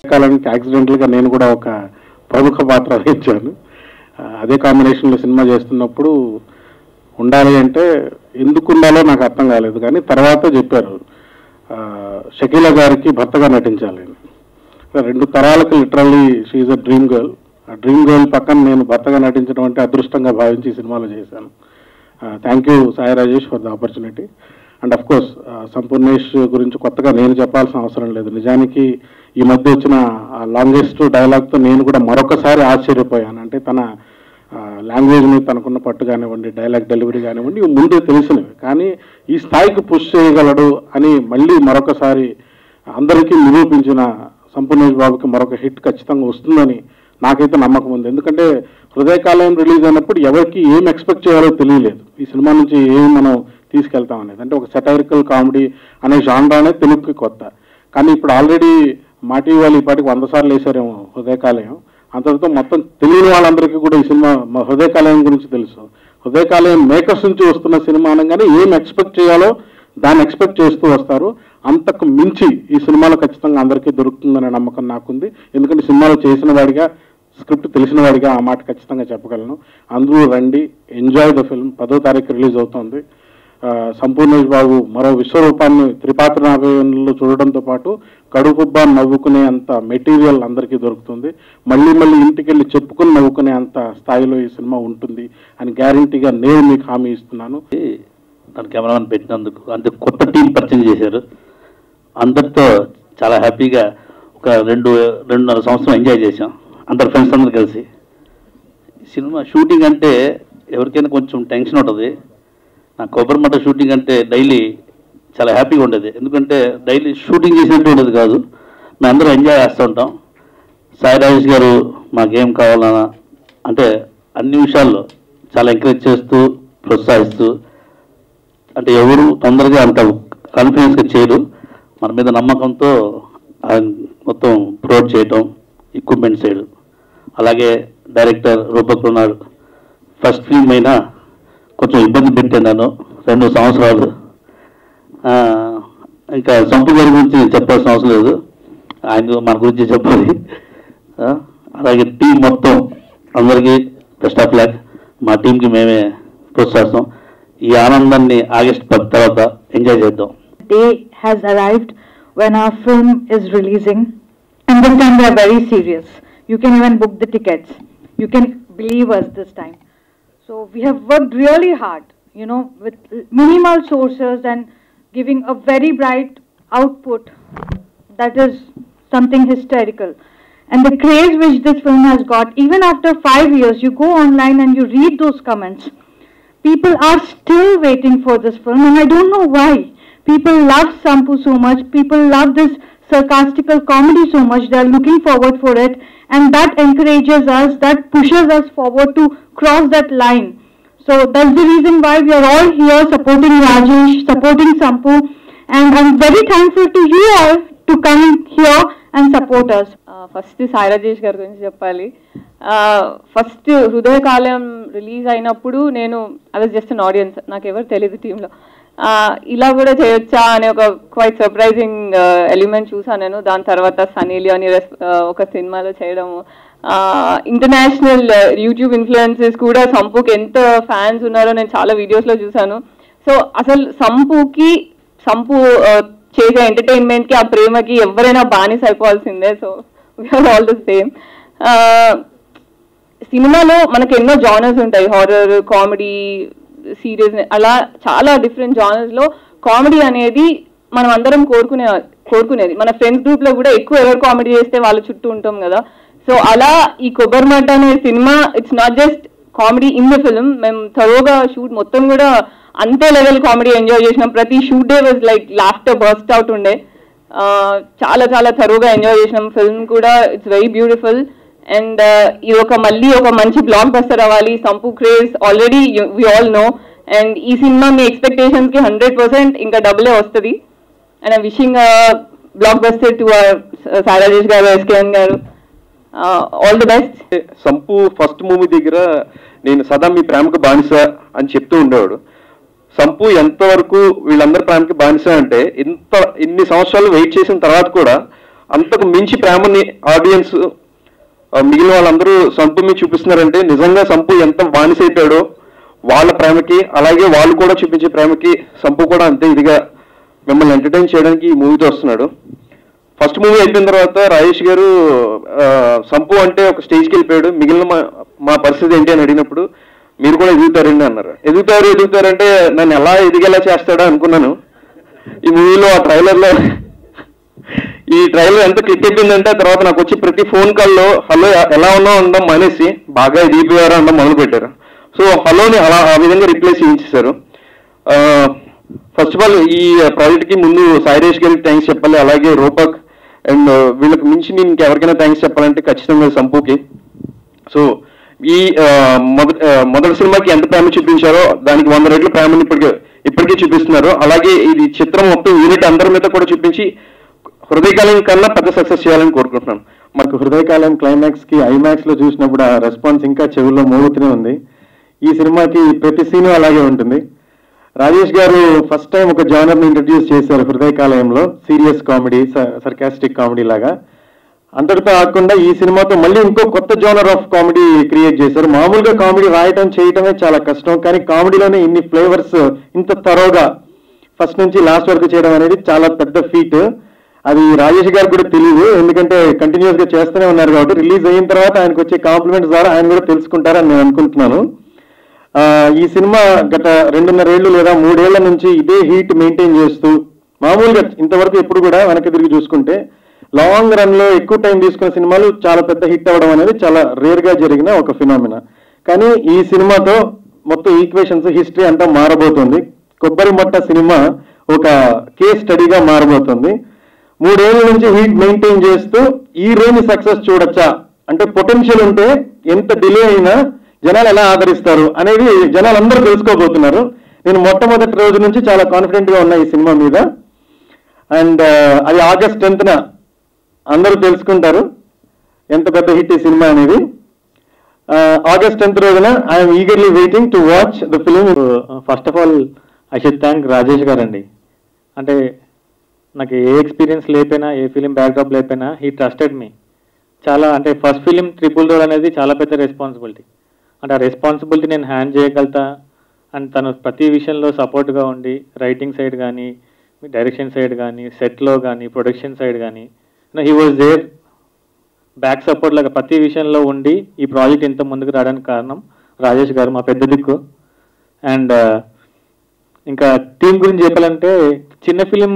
కాలానికి యాక్సిడెంటల్గా నేను కూడా ఒక ప్రముఖ పాత్ర వహించాను ఆ, అదే కాంబినేషన్లో సినిమా చేస్తున్నప్పుడు ఉండాలి అంటే ఎందుకు ఉండాలో నాకు అర్థం కాలేదు కానీ తర్వాత చెప్పారు ఆ, షకీల గారికి భర్తగా నటించాలి అని. రెండు తరాలకు literally she a dream girl ఆ డ్రీమ్ గర్ల్ పక్కన నేను భర్తగా నటించడం అంటే అదృష్టంగా భావించి ఈ సినిమాలో చేశాను thank you Sai Rajesh for the opportunity and of course Sampoornesh గురించి కొత్తగా నేను చెప్పాల్సిన అవసరం లేదు నిజానికి ఈ మధ్య వచ్చిన లాంగెస్ట్ డైలాగ్తో నేను కూడా మరొకసారి ఆశ్చర్యపోయాను అంటే తన లాంగ్వేజ్ మీద తనకున్న పట్టు కానివ్వండి డైలాగ్ డెలివరీ కానివ్వండి ఇవి ముందే తెలిసినవి కానీ ఈ స్థాయికి పుష్ చేయగలడు అని మళ్ళీ మరొకసారి అందరికీ నిరూపించిన సంపూర్ణేష్ బాబుకి మరొక హిట్ ఖచ్చితంగా వస్తుందని నాకైతే నమ్మకం ఉంది ఎందుకంటే హృదయకాలం రిలీజ్ అయినప్పుడు ఎవరికి ఏం ఎక్స్పెక్ట్ చేయాలో తెలియలేదు ఈ సినిమా నుంచి ఏం మనం తీసుకెళ్తాం అనేది అంటే ఒక సెటైరికల్ కామెడీ అనే జాన్రానే తెలుగుకి కొత్త కానీ ఇప్పుడు ఆల్రెడీ మాటి వాళ్ళు ఈ పాటికి వంద సార్లు వేశారేమో హృదయకాలయం అంతటితో మొత్తం తెలియని వాళ్ళందరికీ కూడా ఈ సినిమా మా హృదయకాలయం గురించి తెలుసు హృదయకాలయం మేకర్స్ నుంచి వస్తున్న సినిమా అనగానే ఏం ఎక్స్పెక్ట్ చేయాలో దాన్ని ఎక్స్పెక్ట్ చేస్తూ వస్తారు అంతకు మించి ఈ సినిమాలో ఖచ్చితంగా అందరికీ దొరుకుతుందనే నమ్మకం నాకుంది ఎందుకంటే సినిమాలో చేసిన వాడిగా స్క్రిప్ట్ తెలిసిన వాడిగా ఆ మాట ఖచ్చితంగా చెప్పగలను అందరూ రండి ఎంజాయ్ ద ఫిల్మ్ పదో తారీఖు రిలీజ్ అవుతుంది ఆ, సంపూర్ణేష్ బాబు మరో విశ్వరూపాన్ని త్రిపాత్ర నాభ్యంలో చూడడంతో పాటు కడుపుబ్బా నవ్వుకునే అంత మెటీరియల్ అందరికీ దొరుకుతుంది మళ్ళీ మళ్ళీ ఇంటికి వెళ్ళి చెప్పుకుని నవ్వుకునే అంత స్థాయిలో ఈ సినిమా ఉంటుంది అని గ్యారంటీగా నేను మీకు హామీ ఇస్తున్నాను తన కెమెరామెన్ పెట్టినందుకు అంతే కొత్త టీం పరిచయం చేశారు అందరితో చాలా హ్యాపీగా ఒక రెండు రెండున్నర సంవత్సరం ఎంజాయ్ చేశాం అందరు ఫ్రెండ్స్ అందరు కలిసి సినిమా షూటింగ్ అంటే ఎవరికైనా కొంచెం టెన్షన్ ఉంటుంది నా కొబ్బరిమట్ట షూటింగ్ అంటే డైలీ చాలా హ్యాపీగా ఉండేది ఎందుకంటే డైలీ షూటింగ్ చేసినట్టు ఉండేది కాదు మేము అందరూ ఎంజాయ్ చేస్తూ ఉంటాం సాయి రాజేష్ గారు మాకేం కావాలన్నా అంటే అన్ని విషయాల్లో చాలా ఎంకరేజ్ చేస్తూ ప్రోత్సహిస్తూ అంటే ఎవరు తొందరగా అంత కాన్ఫిడెన్స్గా చేయరు మన మీద నమ్మకంతో ఆయన మొత్తం ప్రొవైడ్ చేయటం ఎక్విప్మెంట్ సైడ్ అలాగే డైరెక్టర్ రూపక్ ఉన్నాడు ఫస్ట్ ఫిల్మ్ అయినా కొంచెం ఇబ్బంది పెట్టాను నన్ను రెండు సంవత్సరాలు ఆ, ఇంకా సంపు గారి గురించి చెప్పాల్సిన అవసరం లేదు ఆయన మన గురించి చెప్పాలి ఆ, అలాగే టీం మొత్తం అందరికీ బెస్ట్ ఆఫ్ లక్ మా టీంకి మేమే ప్రోత్సహిస్తాం ఈ ఆనందాన్ని ఆగస్ట్ పది తర్వాత ఎంజాయ్ చేద్దాం day has arrived when our film is releasing. And this time we are very serious. You can even book the tickets. You can believe us this time. So we have worked really hard, you know, with minimal sources and giving a very bright output that is something hysterical. And the craze which this film has got, even after five years, you go online and you read those comments people are still waiting for this film and I don't know why. People love Sampu so much, people love this sarcastical comedy so much, they are looking forward for it and that encourages us, that pushes us forward to cross that line. So that's the reason why we are all here supporting Rajesh, supporting Sampu and I'm very thankful to you all to come here and support us. First Sai Rajesh గారి గురించి చెప్పాలి first Hrudayakaleyam release అయినప్పుడు నేను I was just an audience నాకు ఎవరు తెలియదు టీంలో ఇలా కూడా చేయొచ్చా అనే ఒక క్వైట్ సర్ప్రైజింగ్ ఎలిమెంట్ చూసాను నేను దాని తర్వాత సనీ లియోని రెస్- ఆ, ఒక సినిమాలో చేయడము ఇంటర్నేషనల్ యూట్యూబ్ ఇన్ఫ్లుయెన్సెస్ కూడా సంపుకి ఎంత ఫ్యాన్స్ ఉన్నారో నేను చాలా వీడియోస్లో చూసాను సో అసలు సంపుకి సంపు ఆ, చేసే ఎంటర్టైన్మెంట్ కి ఆ ప్రేమకి ఎవరైనా బానిస అయిపోవాల్సిందే so we are all the same సినిమాలో మనకు ఎన్నో జానర్స్ ఉంటాయి హారర్ కామెడీ సీరియస్ అలా చాలా డిఫరెంట్ జానర్స్ లో కామెడీ అనేది మనం అందరం కోరుకునే కోరుకునేది మన ఫ్రెండ్స్ గ్రూప్ లో కూడా ఎక్కువ ఎవరు కామెడీ చేస్తే వాళ్ళ చుట్టూ ఉంటాం కదా సో అలా ఈ కొబ్బరిమట్ట అనే సినిమా it's not just comedy in the film మేము థరోగా షూట్ మొత్తం కూడా అంతే లెవెల్ కామెడీ ఎంజాయ్ చేసినాం ప్రతి shoot day was like laughter burst out ఉండే ఆ, చాలా చాలా థరోగా ఎంజాయ్ చేసినాం ఫిల్మ్ కూడా ఇట్స్ వెరీ బ్యూటిఫుల్ అండ్ ఇది ఒక మళ్ళీ ఒక మంచి బ్లాక్ బస్టర్ అవ్వాలి Sampu craze already we all know and ఈ సినిమా మీ ఎక్స్పెక్టేషన్స్ కి హండ్రెడ్ పర్సెంట్ ఇంకా డబులే వస్తుంది and I wishing blockbuster to Sai Rajesh garu SKN garu all the best Sampu first movie దగ్గర నేను సదా మీ ప్రేమకు బానిస అని చెప్తూ ఉండేవాడు సంపు ఎంతవరకు వీళ్ళందరి ప్రేమకి బానిస అంటే ఇంత ఇన్ని సంవత్సరాలు వెయిట్ చేసిన తర్వాత కూడా అంతకు మించి ప్రేమని ఆడియన్స్ మిగిలిన వాళ్ళందరూ సంపు మీద చూపిస్తున్నారంటే నిజంగా సంపు ఎంత బానిసైపోయాడో వాళ్ళ ప్రేమకి అలాగే వాళ్ళు కూడా చూపించే ప్రేమకి సంపు కూడా అంతే ఇదిగా మిమ్మల్ని ఎంటర్టైన్ చేయడానికి ఈ మూవీతో వస్తున్నాడు ఫస్ట్ మూవీ అయిపోయిన తర్వాత రాజేష్ గారు ఆ, సంపు అంటే ఒక స్టేజ్కి వెళ్ళిపోయాడు మిగిలిన మా మా పరిస్థితి ఏంటి అని అడిగినప్పుడు మీరు కూడా ఎదుగుతారండి అన్నారు ఎదుగుతారు ఎదుగుతారంటే నన్ను ఎలా ఎదిగేలా చేస్తాడా అనుకున్నాను ఈ మూవీలో ఆ ట్రైలర్లో ఈ ట్రైలర్ ఎంత క్లిక్ అయిపోయిందంటే ఆ తర్వాత నాకు వచ్చి ప్రతి ఫోన్ కాల్లో హలో ఎలా ఉన్నావు అనడం మానేసి బాగా ఎదిగిపోయారు అనడం మొదలు పెట్టారు సో హలోని అలా ఆ విధంగా రిప్లేస్ చేయించేశారు ఫస్ట్ ఆఫ్ ఆల్ ఈ ప్రాజెక్ట్ కి ముందు సాయిరేష్ గారికి థ్యాంక్స్ చెప్పాలి అలాగే రూపక్ అండ్ వీళ్ళకి మించి నేను ఇంకెవరికైనా థ్యాంక్స్ చెప్పాలంటే ఖచ్చితంగా సంపుకి సో ఈ ఆ, మొదటి ఆ, మొదటి సినిమాకి ఎంత ప్రేమ చూపించారో దానికి వంద రెట్ల ప్రేమని ఇప్పటికే ఇప్పటికే చూపిస్తున్నారు అలాగే ఇది చిత్రం మొత్తం యూనిట్ అందరి మీద కూడా చూపించి హృదయకాలం కన్నా పెద్ద సక్సెస్ చేయాలని కోరుకుంటున్నాను మాకు హృదయకాలం క్లైమాక్స్ కి ఐమాక్స్ లో చూసినప్పుడు ఆ రెస్పాన్స్ ఇంకా చెవుల్లో మోగుతూనే ఉంది ఈ సినిమాకి ప్రతి సీను అలాగే ఉంటుంది రాజేష్ గారు ఫస్ట్ టైం ఒక జానర్ ని ఇంట్రడ్యూస్ చేశారు హృదయకాలయంలో సీరియస్ కామెడీ సర్కాస్టిక్ కామెడీ లాగా అంతటితో కాకుండా ఈ సినిమాతో మళ్ళీ ఇంకో కొత్త జోనర్ ఆఫ్ కామెడీ క్రియేట్ చేశారు మామూలుగా కామెడీ రాయటం చేయటమే చాలా కష్టం కానీ కామెడీలోనే ఇన్ని ఫ్లేవర్స్ ఇంత తరోగా ఫస్ట్ నుంచి లాస్ట్ వరకు చేయడం అనేది చాలా పెద్ద ఫీట్ అది రాజేష్ గారికి కూడా తెలియదు ఎందుకంటే కంటిన్యూస్ గా చేస్తూనే ఉన్నారు కాబట్టి రిలీజ్ అయిన తర్వాత ఆయనకు వచ్చే కాంప్లిమెంట్స్ ద్వారా ఆయన కూడా తెలుసుకుంటారని నేను అనుకుంటున్నాను ఆ, ఈ సినిమా గత రెండున్నరేళ్లు లేదా మూడేళ్ల నుంచి ఇదే హీట్ మెయింటైన్ చేస్తూ మామూలుగా ఇంతవరకు ఎప్పుడు కూడా వెనక్కి తిరిగి చూసుకుంటే లాంగ్ రన్ లో ఎక్కువ టైం తీసుకున్న సినిమాలు చాలా పెద్ద హిట్ అవ్వడం అనేది చాలా రేర్ గా జరిగిన ఒక ఫినామినా కానీ ఈ సినిమాతో మొత్తం ఈక్వేషన్స్ హిస్టరీ అంతా మారబోతుంది కొబ్బరి మొట్ట సినిమా ఒక కేస్ స్టడీగా మారబోతుంది మూడేళ్ల నుంచి హీట్ మెయింటైన్ చేస్తూ ఈ రేంజ్ సక్సెస్ చూడొచ్చా అంటే పొటెన్షియల్ ఉంటే ఎంత డిలే అయినా జనాలు ఎలా ఆదరిస్తారు అనేది జనాలు అందరూ తెలుసుకోబోతున్నారు నేను మొట్టమొదటి రోజు నుంచి చాలా కాన్ఫిడెంట్ గా ఉన్నా ఈ సినిమా మీద అండ్ అది ఆగస్ట్ టెన్త్న అందరూ తెలుసుకుంటారు ఎంత పెద్ద హిట్ ఈ సినిమా అనేది ఆగస్ట్ టెన్త్ రోజున I'm eagerly waiting to watch the film first of all I should thank Rajesh గారండి అంటే నాకు ఏ ఎక్స్పీరియన్స్ లేకపోయినా ఏ ఫిలిం బ్యాక్డ్రాప్ లేకపోయినా హీ ట్రస్టెడ్ మీ చాలా అంటే ఫస్ట్ ఫిలిం ట్రిపుల్ డోర్ అనేది చాలా పెద్ద రెస్పాన్సిబిలిటీ అంటే ఆ రెస్పాన్సిబిలిటీ నేను హ్యాండ్ చేయగలుగుతా అండ్ తను ప్రతి విషయంలో సపోర్ట్గా ఉండి రైటింగ్ సైడ్ కానీ డైరెక్షన్ సైడ్ కానీ సెట్లో కానీ ప్రొడక్షన్ సైడ్ కానీ he was there back support లాగా ప్రతి విషయంలో ఉండి ఈ ప్రాజెక్ట్ ఇంత ముందుకు రావడానికి కారణం రాజేష్ గారు మా పెద్ద దిక్కు అండ్ ఇంకా టీం గురించి చెప్పాలంటే చిన్న ఫిలిం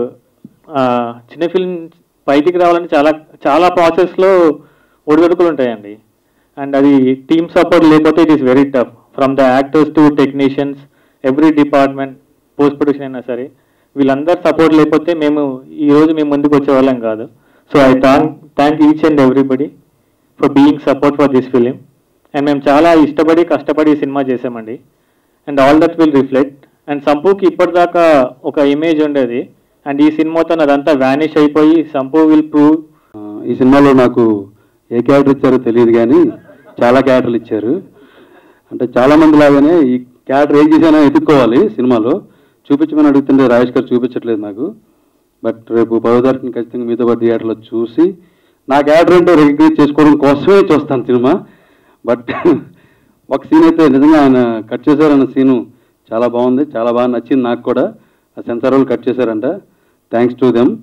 చిన్న ఫిలిం బయటికి రావాలంటే చాలా చాలా ప్రాసెస్లో ఒడిదొడుకులు ఉంటాయండి అండ్ అది టీమ్ సపోర్ట్ లేకపోతే it is very tough from the actors to technicians every department post production అయినా సరే వీళ్ళందరూ సపోర్ట్ లేకపోతే మేము ఈ రోజు మేము ముందుకు వచ్చేవాళ్ళం కాదు so I thank thank each and everybody for being support for this film and మేము చాలా ఇష్టపడి కష్టపడి ఈ సినిమా చేసామండి and all that will reflect and సంపుకి ఇప్పటిదాకా ఒక ఇమేజ్ ఉండేది అండ్ ఈ సినిమాతో అదంతా వ్యానిష్ అయిపోయి సంపు విల్ ప్రూవ్ ఆ, ఈ సినిమాలో నాకు ఏ క్యారెక్టర్ ఇచ్చారో తెలియదు కానీ చాలా క్యారెక్టర్లు ఇచ్చారు అంటే చాలా మంది లాగానే ఈ క్యారెక్టర్ ఏం చేశానో ఎదుర్కోవాలి సినిమాలో చూపించమని అడుగుతుంటే రాజేష్ గారు చూపించట్లేదు నాకు బట్ రేపు పదో తారీఖున ఖచ్చితంగా మీతో పాటు థియేటర్లో చూసి నా క్యారెక్టర్ ఏంటో రికగ్నైజ్ చేసుకోవడం కోసమే చూస్తాను సినిమా బట్ ఒక సీన్ అయితే నిజంగా ఆయన కట్ చేశారన్న సీను చాలా బాగుంది చాలా బాగా నచ్చింది నాకు కూడా ఆ సెన్సార్ వాళ్ళు కట్ చేశారంట థ్యాంక్స్ టు దెమ్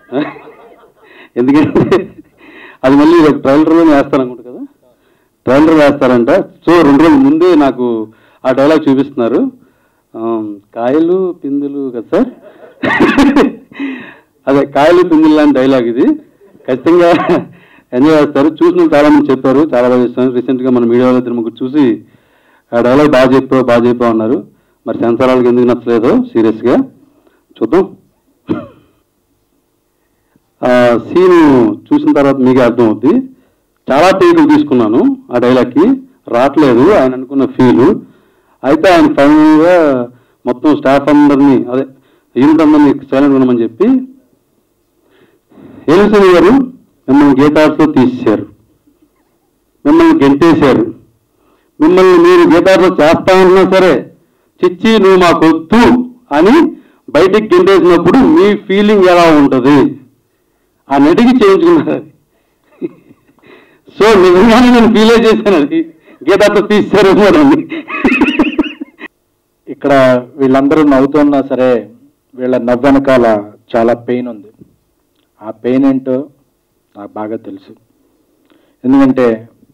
ఎందుకంటే అది మళ్ళీ రేపు ట్రైలర్లోనే వేస్తారు అనుకుంటా కదా ట్రైలర్ వేస్తారంట సో రెండు రోజుల ముందే నాకు ఆ డైలాగ్ చూపిస్తున్నారు ఆమ్, కాయలు పిందులు కదా సార్ అదే కాయలు పిందులు లాంటి డైలాగ్ ఇది ఖచ్చితంగా ఎంజాయ్ చేస్తారు చూసిన వాళ్ళు చాలా మంది చెప్పారు చాలా బాగా చేస్తున్నారు రీసెంట్గా మన మీడియాలో ఇద్దరు ముగ్గురు చూసి ఆ డైలాగ్ బాగా చెప్పావు బాగా చెప్పావు అన్నారు మరి సెన్సార్ వాళ్ళకి ఎందుకు నచ్చలేదో సీరియస్గా చూద్దాం ఆ సీన్ చూసిన తర్వాత మీకే అర్థమవుద్ది చాలా టేకులు తీసుకున్నాను ఆ డైలాగ్కి రావట్లేదు ఆయన అనుకున్న ఫీల్ అయితే ఆయన ఫైనల్గా మొత్తం స్టాఫ్ అందరినీ అదే యూనిట్ అందరినీ సైలెంట్ ఉండమని చెప్పి ఏలుసని గారు మిమ్మల్ని గీతార్తో తీసేశారు మిమ్మల్ని గెంటేశారు మిమ్మల్ని మీరు గీతార్తో చేస్తామన్నా సరే చిచ్చి నువ్వు మాకొద్దు అని బయటికి గెంటేసినప్పుడు మీ ఫీలింగ్ ఎలా ఉంటుంది ఆ నటికి చేయించుకున్నారు అది సో నిజంగానే నేను ఫీల్ చేశాను అది గీతాతో తీశారేమో అని ఇక్కడ వీళ్ళందరూ నవ్వుతున్నా సరే వీళ్ళ నవ్వు వెనకాల చాలా పెయిన్ ఉంది ఆ పెయిన్ ఏంటో నాకు బాగా తెలుసు ఎందుకంటే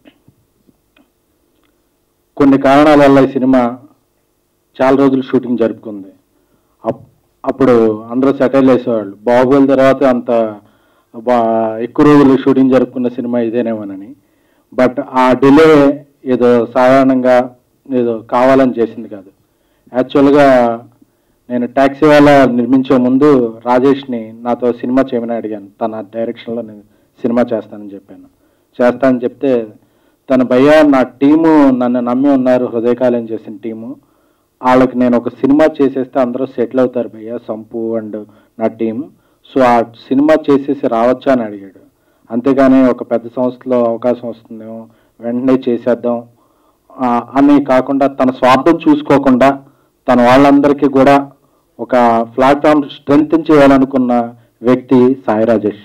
కొన్ని కారణాల వల్ల ఈ సినిమా చాలా రోజులు షూటింగ్ జరుపుకుంది అప్- అప్పుడు అందరూ సెటిల్ వేసేవాళ్ళు బాహుబలి తర్వాత అంత బా ఎక్కువ రోజులు షూటింగ్ జరుపుకున్న సినిమా ఇదేనేమోనని బట్ ఆ డిలే ఏదో సాధారణంగా ఏదో కావాలని చేసింది కాదు యాక్చువల్గా నేను ట్యాక్సీ వాళ్ళ నిర్మించే ముందు రాజేష్ని నాతో సినిమా చేయమని అడిగాను తన డైరెక్షన్లో నేను సినిమా చేస్తానని చెప్పాను చేస్తానని చెప్తే తన భయ్య నా టీము నన్ను నమ్మి ఉన్నారు హృదయకాలం చేసిన టీము వాళ్ళకి నేను ఒక సినిమా చేసేస్తే అందరూ సెటిల్ అవుతారు భయ్య సంపు అండ్ నా టీం సో ఆ సినిమా చేసేసి రావచ్చా అని అడిగాడు అంతేగాని ఒక పెద్ద సంస్థలో అవకాశం వస్తుందేమో వెంటనే చేసేద్దాం ఆ, అని కాకుండా తన స్వార్థం చూసుకోకుండా తన వాళ్ళందరికీ కూడా ఒక ప్లాట్ఫామ్ స్ట్రెంగ్ చేయాలనుకున్న వ్యక్తి సాయి రాజేష్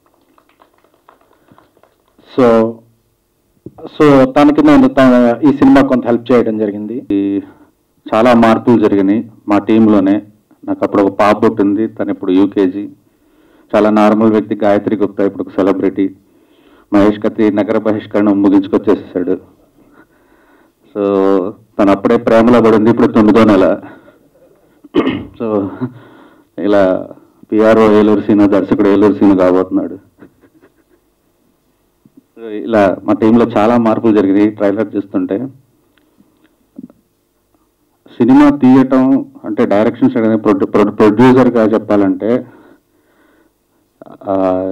సో సో తనకి నేను తన ఈ సినిమా కొంత హెల్ప్ చేయడం జరిగింది ఈ చాలా మార్పులు జరిగినాయి మా టీంలోనే నాకు అప్పుడు ఒక పాప పుట్టింది తను ఇప్పుడు యూకేజీ చాలా నార్మల్ వ్యక్తి గాయత్రి గుప్తా ఇప్పుడు ఒక సెలబ్రిటీ మహేష్ కత్తి నగర బహిష్కరణ ముగించుకొచ్చేసాడు సో తను అప్పుడే ప్రేమలో పడింది ఇప్పుడు తొమ్మిదో నెల సో ఇలా పిఆర్ఓ ఏలూరు సీను దర్శకుడు ఏలూరు సీను కాబోతున్నాడు సో ఇలా మా టీంలో చాలా మార్పులు జరిగినాయి ట్రైలర్ చూస్తుంటే సినిమా తీయటం అంటే డైరెక్షన్ సైడ్ ప్రొడ్యూసర్గా చెప్పాలంటే ఆ,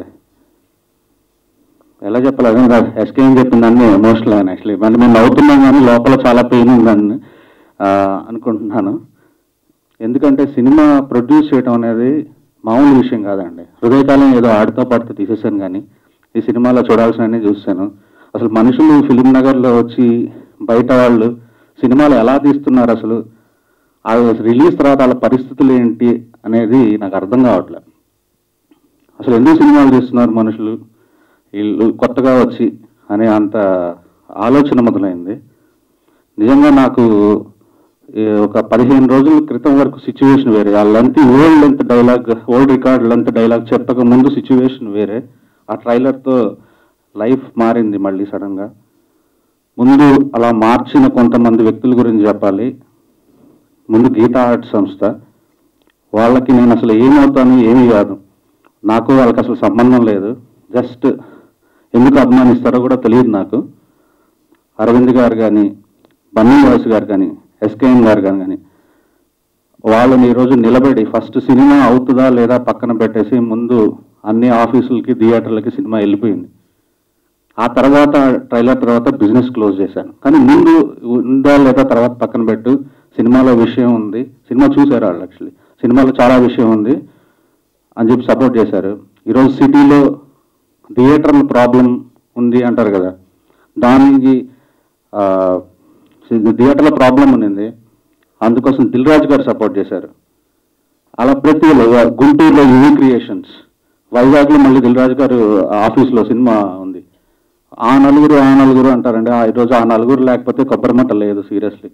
ఎలా చెప్పాలి అదే కాదు ఎస్కేం చెప్పింది అన్ని ఎమోషనల్ అని యాక్చువల్లీ మరి మేము నవ్వుతున్నాం కానీ లోపల చాలా పెయిన్ ఉందని ఆ, అనుకుంటున్నాను ఎందుకంటే సినిమా ప్రొడ్యూస్ చేయడం అనేది మామూలు విషయం కాదండి హృదయకాలం ఏదో ఆడుతూ పాడుతూ తీసేసాను కానీ ఈ సినిమాలో చూడాల్సిన చూశాను అసలు మనుషులు ఫిలిం నగర్లో వచ్చి బయట వాళ్ళు సినిమాలు ఎలా తీస్తున్నారు అసలు ఆ రిలీజ్ తర్వాత వాళ్ళ పరిస్థితులు ఏంటి అనేది నాకు అర్థం కావట్లేదు అసలు ఎందుకు సినిమాలు తీస్తున్నారు మనుషులు వీళ్ళు కొత్తగా వచ్చి అనే అంత ఆలోచన మొదలైంది నిజంగా నాకు ఈ ఒక పదిహేను రోజుల క్రితం వరకు సిచ్యువేషన్ వేరే ఆ length old length dialogue old record length dialogue చెప్పక ముందు సిచ్యువేషన్ వేరే ఆ ట్రైలర్తో లైఫ్ మారింది మళ్ళీ సడన్గా ముందు అలా మార్చిన కొంతమంది వ్యక్తుల గురించి చెప్పాలి ముందు గీతా ఆర్ట్ సంస్థ వాళ్ళకి నేను అసలు ఏమవుతాను ఏమీ కాదు నాకు వాళ్ళకి అసలు సంబంధం లేదు జస్ట్ ఎందుకు అభిమానిస్తారో కూడా తెలియదు నాకు అరవింద్ గారు కానీ బన్నీ వాసు గారు కానీ ఎస్కేఎం గారు కానీ కానీ వాళ్ళని ఈరోజు నిలబడి ఫస్ట్ సినిమా అవుతుందా లేదా పక్కన పెట్టేసి ముందు అన్ని ఆఫీసులకి థియేటర్లకి సినిమా వెళ్ళిపోయింది ఆ తర్వాత ట్రైలర్ తర్వాత బిజినెస్ క్లోజ్ చేశాను కానీ ముందు ఉందా లేదా తర్వాత పక్కన పెట్టు సినిమాలో విషయం ఉంది సినిమా చూశారు వాళ్ళు యాక్చువల్లీ సినిమాలో చాలా విషయం ఉంది అని చెప్పి సపోర్ట్ చేశారు ఈరోజు సిటీలో థియేటర్ల ప్రాబ్లం ఉంది అంటారు కదా దానికి ఆ, థియేటర్ల ప్రాబ్లం ఉన్నింది అందుకోసం దిల్ రాజు గారు సపోర్ట్ చేశారు అలా ప్రతి ఊళ్ళో, గుంటూరులో యువి క్రియేషన్స్ వైజాగ్లో మళ్ళీ దిల్ రాజు గారు ఆఫీస్లో సినిమా ఉంది ఆ నలుగురు ఆ నలుగురు అంటారండి ఆ ఈరోజు ఆ నలుగురు లేకపోతే కొబ్బరి మట్ట లేదు సీరియస్లీ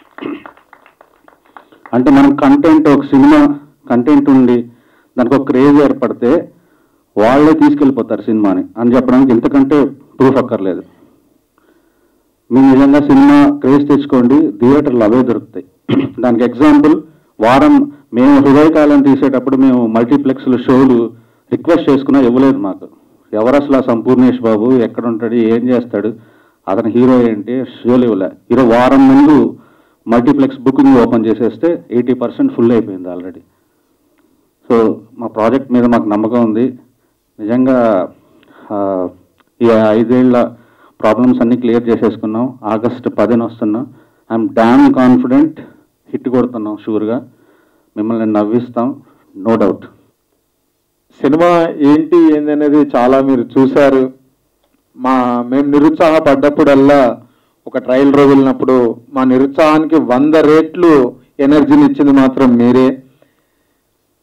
అంటే మనం కంటెంట్ ఒక సినిమా కంటెంట్ ఉండి దానికి ఒక క్రేజ్ ఏర్పడితే వాళ్ళే తీసుకెళ్ళిపోతారు సినిమాని అని చెప్పడానికి ఇంతకంటే ప్రూఫ్ అక్కర్లేదు మీరు నిజంగా సినిమా క్రేజ్ తెచ్చుకోండి థియేటర్లు అవే దొరుకుతాయి దానికి ఎగ్జాంపుల్ వారం మేము హృదయకాలం తీసేటప్పుడు మేము మల్టీప్లెక్స్ల షోలు రిక్వెస్ట్ చేసుకున్నా ఇవ్వలేదు మాకు ఎవరు అసలు ఆ సంపూర్ణేష్ బాబు ఎక్కడ ఉంటాడు ఏం చేస్తాడు అతని హీరో ఏంటి షోలు ఇవ్వలే ఈరోజు వారం ముందు మల్టీప్లెక్స్ బుకింగ్ ఓపెన్ చేసేస్తే ఎయిటీ పర్సెంట్ ఫుల్ అయిపోయింది ఆల్రెడీ సో మా ప్రాజెక్ట్ మీద మాకు నమ్మకం ఉంది నిజంగా ఆ, ఈ ఐదేళ్ల ప్రాబ్లమ్స్ అన్ని క్లియర్ చేసేసుకున్నాం ఆగస్ట్ పదిన వస్తున్నాం ఐఎమ్ డామ్ కాన్ఫిడెంట్ హిట్ కొడుతున్నాం షూర్గా మిమ్మల్ని నవ్విస్తాం నో డౌట్ సినిమా ఏంటి ఏంది అనేది చాలా మీరు చూశారు మా మేము నిరుత్సాహపడ్డప్పుడల్లా ఒక ట్రయల్ రోజు వెళ్ళినప్పుడు మా నిరుత్సాహానికి వంద రేట్లు ఎనర్జీని ఇచ్చింది మాత్రం మీరే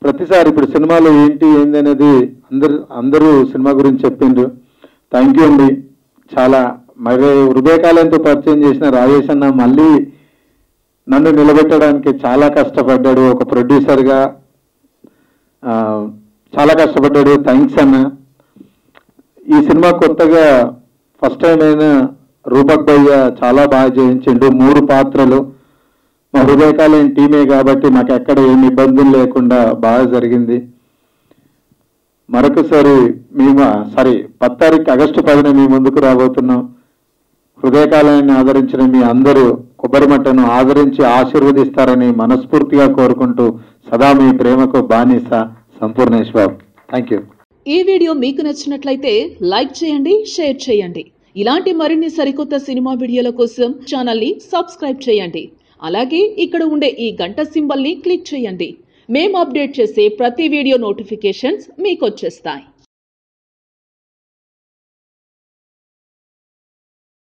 ప్రతిసారి ఇప్పుడు సినిమాలో ఏంటి ఏంది అనేది అందరు అందరూ సినిమా గురించి చెప్పిండ్రు థ్యాంక్ యూ అండి చాలా మరి హృదయకాలంతో పరిచయం చేసిన రాజేష్ అన్న మళ్ళీ నన్ను నిలబెట్టడానికి చాలా కష్టపడ్డాడు ఒక ప్రొడ్యూసర్గా ఆ, చాలా కష్టపడ్డాడు థ్యాంక్స్ అన్న ఈ సినిమా కొత్తగా ఫస్ట్ టైం అయినా రూపక్ భయ్య చాలా బాగా చేయించిండు మూడు పాత్రలు మా హృదయకాలం టీమే కాబట్టి నాకు ఎక్కడ ఏమి ఇబ్బందులు లేకుండా బాగా జరిగింది మరొకసారి మేము సారీ పది తారీఖు ఆగస్టు పదిన మీ ముందుకు రాబోతున్నాం హృదయకాలాన్ని ఆదరించిన మీ అందరూ కొబ్బరి మట్టను ఆదరించి ఆశీర్వదిస్తారని మనస్ఫూర్తిగా కోరుకుంటూ సదా మీ ప్రేమకు బానిస సంపూర్ణేష్ బాబు థ్యాంక్ యూ ఈ వీడియో మీకు నచ్చినట్లయితే లైక్ చేయండి షేర్ చేయండి ఇలాంటి మరిన్ని సరికొత్త సినిమా వీడియోల కోసం ఛానల్ని సబ్స్క్రైబ్ చేయండి అలాగే ఇక్కడ ఉండే ఈ గంట సింబల్ని క్లిక్ చేయండి మేము అప్డేట్ చేసే ప్రతి వీడియో నోటిఫికేషన్స్ మీకు వచ్చేస్తాయి